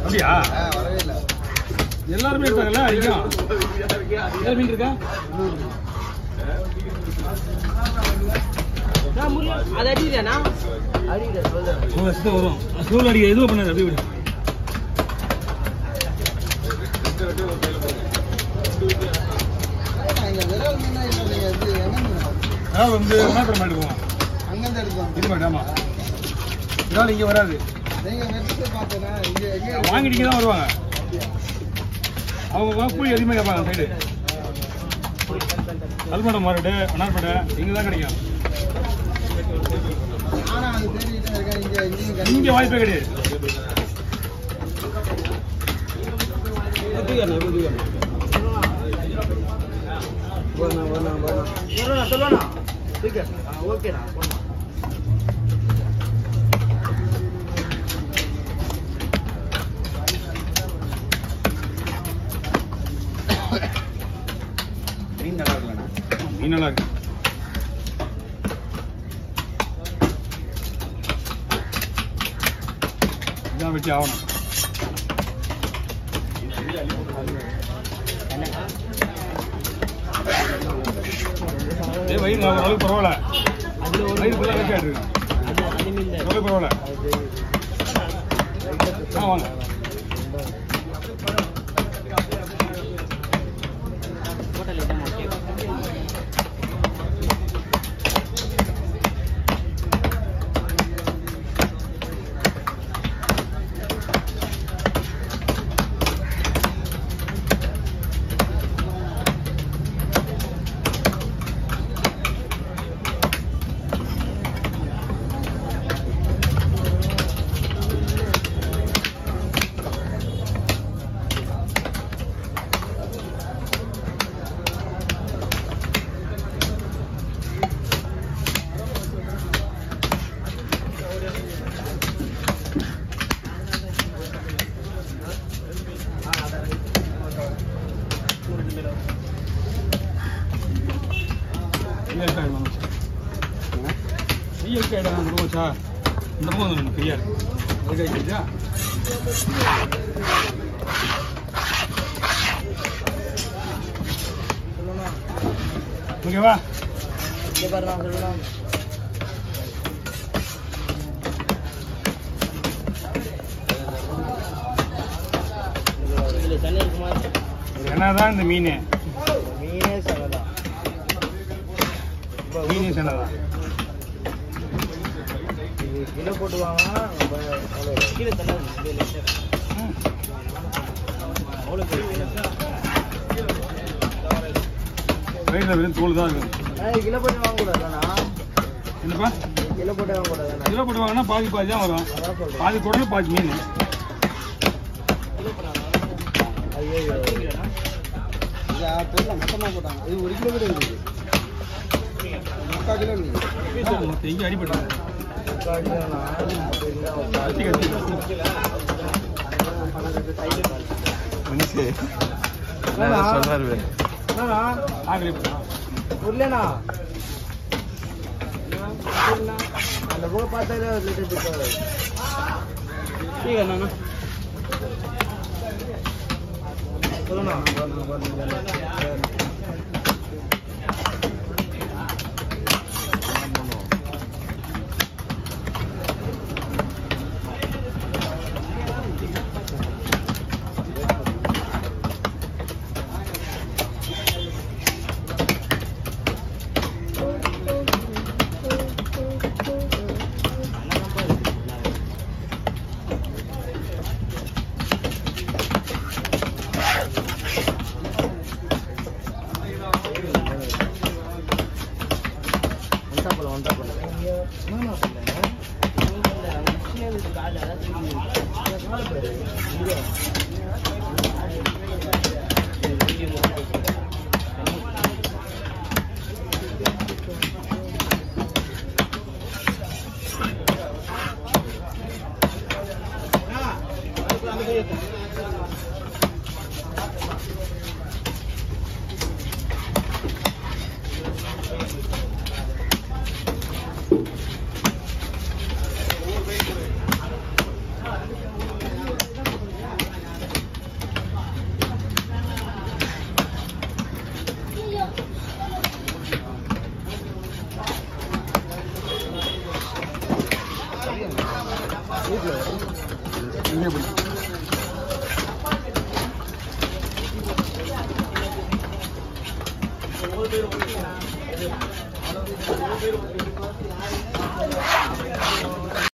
அப்படியா ஆ, வரவே இல்லை எல்லாருமே இருக்காங்கல்ல அதிகம் ஏதாவது மீன் இருக்கா அது அடிக்கிறேனா அடிக்கிறேன் சொல்றேன் உங்க சித்த வரும் ஸ்லோவில் அடிக்க எதுவும் பண்ணாது அப்படியே விடு ஏன்னா, இங்க விரல் மீனா இல்லை நீங்க இது எங்க மீனா? அதாவது வந்து விமானப்படம் எடுக்குவோம் அங்கிருந்து எடுத்தோம் இது மாதிரி ஆமா இதனால இங்கே வராது நீங்க வெட்டிட்டு பார்த்தேன்னா இங்க எங்க வாங்கிட்டு இங்கே தான் வருவாங்க அவங்க வா- கூலி அதிகமாக கேட்பாங்க சைடு கல்மடம் மாறுடு வண்ணார்பேட்டை இங்கே தான் கிடைக்கும் நானும் அது தேடிக்கிட்டே இருக்கேன் இங்க எங்கேயும் கிடைக்கல. இங்கே வாய்ப்பே கிடையாது சொல்லுவானா ஓகேடா மீன் நல்லா இருக்கலண்ணா மீன் நல்லா இருக்கு இதான் வெட்டி ஆகணும் ஏ வயிறு நான் ஓரளவுக்கு பரவாயில்ல வயிறு ஃபுல்லாக வெட்டி ஆயிட்டு ஓரளவுக்கு பரவாயில்ல ஆ வாங்க இயற்கை ஆயிடும் இயற்கை ஆயிடும் அந்த பக்கம் வச்சா இந்த பக்கம் வந்து ஃப்ரீயாக இருக்கு அதுக்கு ஆயிடுச்சா ஓகேவா இங்க பாரு நான் சொல்லலாம் இதுல தண்ணி இருக்குமா என்னதான் இந்த மீன் மீனே சொல்லலாம் மீன் சென்னதான் இது கிலோ போட்டு வாங்கினா கீழே தண்ணி அவ்வளோ பெரிய வயிறில் வெறும் தோல் தான் இருக்கும் கிலோ போட்டு வாங்கக்கூடாதாண்ணா என்னப்பா கிலோ போட்டு வாங்கக்கூடாதாண்ணா கிலோ போட்டு வாங்கினா பாதி பாதி தான் வரும் அதான் சொல்கிறேன் பாதி குடல் பாதி மீன் ஐயோ இது பொருளை மொத்தமாக போட்டாங்க இது ஒரு கிலோ கூட இருக்குது முக்கால் கிலோ இருக்குது எங்கே அடிபட்டு கத்தி கத்தி மனுஷே என்னடா? சொல்றாரு ஆகலி புரியலண்ணா அந்த புகை பார்த்தாலே ஒரு லிட்டர் பிடிக்காது அண்ணா சொல்லுண்ணா ஒன்றா போல ஒன்றா போல என்னண்ணா இங்கே போய்